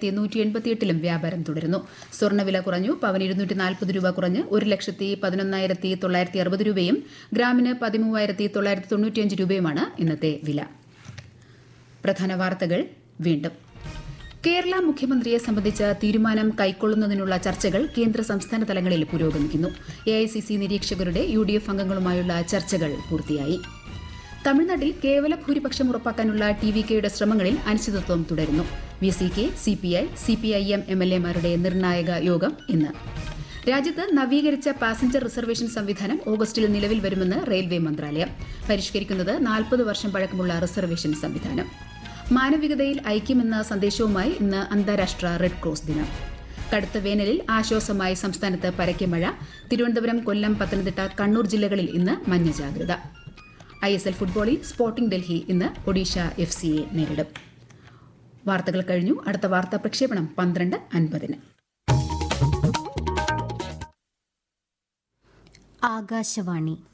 ആയിരത്തി നൂറ്റി എൺപത്തിയെട്ടിലും വ്യാപാരം തുടരുന്നു സ്വർണ്ണവില കുറഞ്ഞു പവൻ ഇരുന്നൂറ്റി നാൽപ്പത് രൂപ കുറഞ്ഞ് ഒരു ലക്ഷത്തി പതിനൊന്നായിരത്തി തൊള്ളായിരത്തി അറുപത് രൂപയും ഗ്രാമിന് പതിമൂവായിരത്തി തൊള്ളായിരത്തി തൊണ്ണൂറ്റിയഞ്ച് രൂപയുമാണ് ഇന്നത്തെ വില പ്രധാന വാർത്തകൾ വീണ്ടും കേരള മുഖ്യമന്ത്രിയെ സംബന്ധിച്ച തീരുമാനം കൈക്കൊള്ളുന്നതിനുള്ള ചർച്ചകൾ കേന്ദ്ര സംസ്ഥാന തലങ്ങളിൽ പുരോഗമിക്കുന്നു എഐസിസി നിരീക്ഷകരുടെ യു ഡി എഫ് അംഗങ്ങളുമായുള്ള ചർച്ചകൾ പൂർത്തിയായി തമിഴ്നാട്ടിൽ കേവല ഭൂരിപക്ഷം ഉറപ്പാക്കാനുള്ള ടി വി കെയുടെ ശ്രമങ്ങളിൽ അനിശ്ചിതത്വം തുടരുന്നു V C K C P I C P I M എം എൽ എമാരുടെ നിർണായക യോഗം ഇന്ന് രാജ്യത്ത് നവീകരിച്ച പാസഞ്ചർ റിസർവേഷൻ സംവിധാനം ഓഗസ്റ്റിൽ നിലവിൽ വരുമെന്ന് റെയിൽവേ മന്ത്രാലയം പരിഷ്കരിക്കുന്നത് നാൽപ്പത് വർഷം പഴക്കമുള്ള റിസർവേഷൻ സംവിധാനം മാനവികതയിൽ ഐക്യമെന്ന സന്ദേശവുമായി ഇന്ന് അന്താരാഷ്ട്ര റെഡ് ക്രോസ് ദിനം കടുത്ത വേനലിൽ ആശ്വാസമായി സംസ്ഥാനത്ത് പരക്കെ മഴ തിരുവനന്തപുരം കൊല്ലം പത്തനംതിട്ട കണ്ണൂർ ജില്ലകളിൽ ഇന്ന് മഞ്ഞ ജാഗ്രത ഐ എസ് എൽ ഫുട്ബോളിൽ സ്പോർട്ടിംഗ് ഡൽഹി ഇന്ന് ഒഡീഷ എഫ് സിയെ നേരിടും വാർത്തകൾ കഴിഞ്ഞു അടുത്ത വാർത്താ പ്രക്ഷേപണം പന്ത്രണ്ട് അൻപതിന് ആകാശവാണി